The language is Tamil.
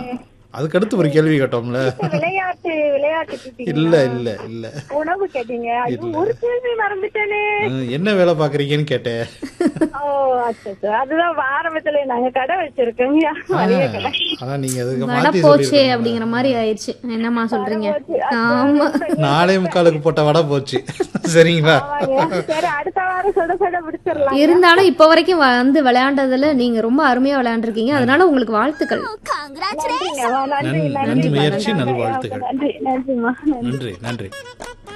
அதுக்கடுத்து ஒரு கேள்வி கேட்டோம்ல விளையாட்டு விளையாட்டு கேட்டீங்க இல்ல இல்ல இல்ல உணவு கேட்டீங்க ஐயோ, ஒரு கேள்வி மறந்துட்டேனே அஹ், என்ன வேலை பாக்குறீங்கன்னு கேட்டேன் ஓ அச்சோ அதுதான் ஆரம்பத்துல நாங்க கடை வச்சிருக்கோங்க மளிகை கடை ஆனா நீங்க அதுக்கு வட மாத்தி போச்சே சொல்லி அப்படிங்கிற மாதிரி ஆயிடுச்சு என்னம்மா சொல்றீங்க போச்சு. ஆமா நாலே முக்காலுக்கு போட்ட வடை போச்சு சரிங்களா ஆமாங்க. சரி அடுத்த வாரம் சுட சுட பிடிச்சிடலாம் இருந்தாலும் இப்ப வரைக்கும் வந்து விளையாண்டதுல நீங்க ரொம்ப அருமையா விளையாண்டுருக்கீங்க அதனால உங்களுக்கு வாழ்த்துக்கள் நன்றிங்க. வா, நன்றி நன்- நன்றி நன்றி முயற்சி நல்வாழ்த்துக்கள் நன்றி நன்றிம்மா நன்றி நன்றி